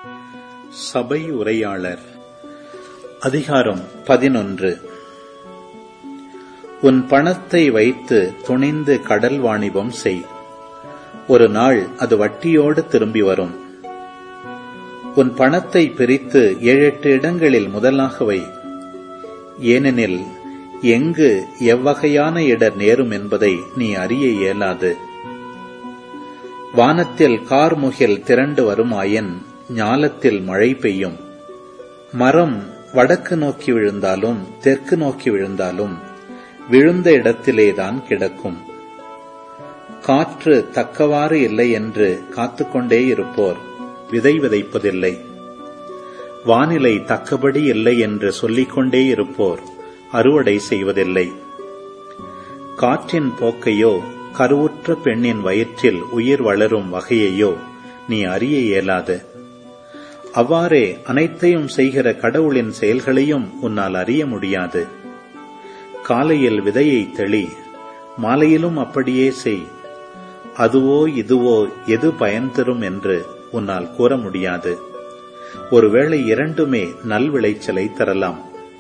சபை உரையாளர் அதிகாரம் பதினொன்று உன் பணத்தை வைத்து துணிந்து கடல் வாணிபம் செய் ஒரு நாள் அது வட்டியோடு திரும்பி வரும் உன் பணத்தை பிரித்து ஏழெட்டு இடங்களில் முதலாக வை ஏனெனில் எங்கு எவ்வகையான இடர் நேரும் என்பதை நீ அறிய இயலாது வானத்தில் கார்முகில் திரண்டு வருமாயின் ஞாலத்தில் மழை பெய்யும் மரம் வடக்கு நோக்கி விழுந்தாலும் தெற்கு நோக்கி விழுந்தாலும் விழுந்த இடத்திலேதான் கிடக்கும் காற்று தக்கவாறு இல்லை என்று காத்துக்கொண்டே இருப்போர் விதை விதைப்பதில்லை வானிலை தக்கபடி இல்லை என்று சொல்லிக்கொண்டே இருப்போர் அறுவடை செய்வதில்லை காற்றின் போக்கையோ கருவுற்ற பெண்ணின் வயிற்றில் உயிர் வளரும் வகையையோ நீ அறிய இயலாது அவ்வாறே அனைத்தையும் செய்கிற கடவுளின் செயல்களையும் உன்னால் அறிய முடியாது காலையில் விதையை தெளி மாலையிலும் அப்படியே செய் அதுவோ இதுவோ எது பயன் தரும் என்று உன்னால் கூற முடியாது ஒருவேளை இரண்டுமே நல்விளைச்சலை தரலாம்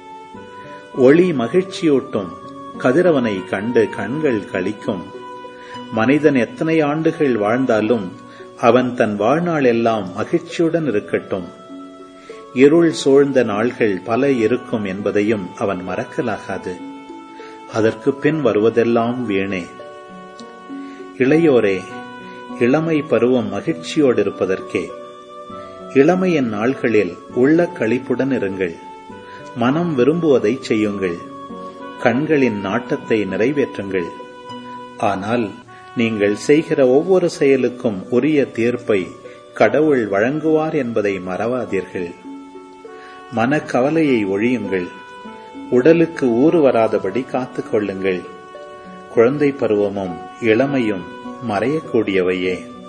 ஒளி மகிழ்ச்சியூட்டும் கதிரவனை கண்டு கண்கள் கழிக்கும் மனிதன் எத்தனை ஆண்டுகள் வாழ்ந்தாலும் அவன் தன் வாழ்நாள் எல்லாம் மகிழ்ச்சியுடன் இருக்கட்டும் இருள் சூழ்ந்த நாள்கள் பல இருக்கும் என்பதையும் அவன் மறக்கலாகாது அதற்கு பின் வருவதெல்லாம் வீணே இளையோரே இளமை பருவம் மகிழ்ச்சியோடு இருப்பதற்கே இளமையின் நாள்களில் உள்ள களிப்புடன் இருங்கள் மனம் விரும்புவதை செய்யுங்கள் கண்களின் நாட்டத்தை நிறைவேற்றுங்கள் ஆனால் நீங்கள் செய்கிற ஒவ்வொரு செயலுக்கும் உரிய தீர்ப்பை கடவுள் வழங்குவார் என்பதை மறவாதீர்கள் மனக்கவலையை ஒழியுங்கள் உடலுக்கு ஊறு வராதபடி காத்துக் கொள்ளுங்கள் குழந்தை பருவமும் இளமையும் மறையக்கூடியவையே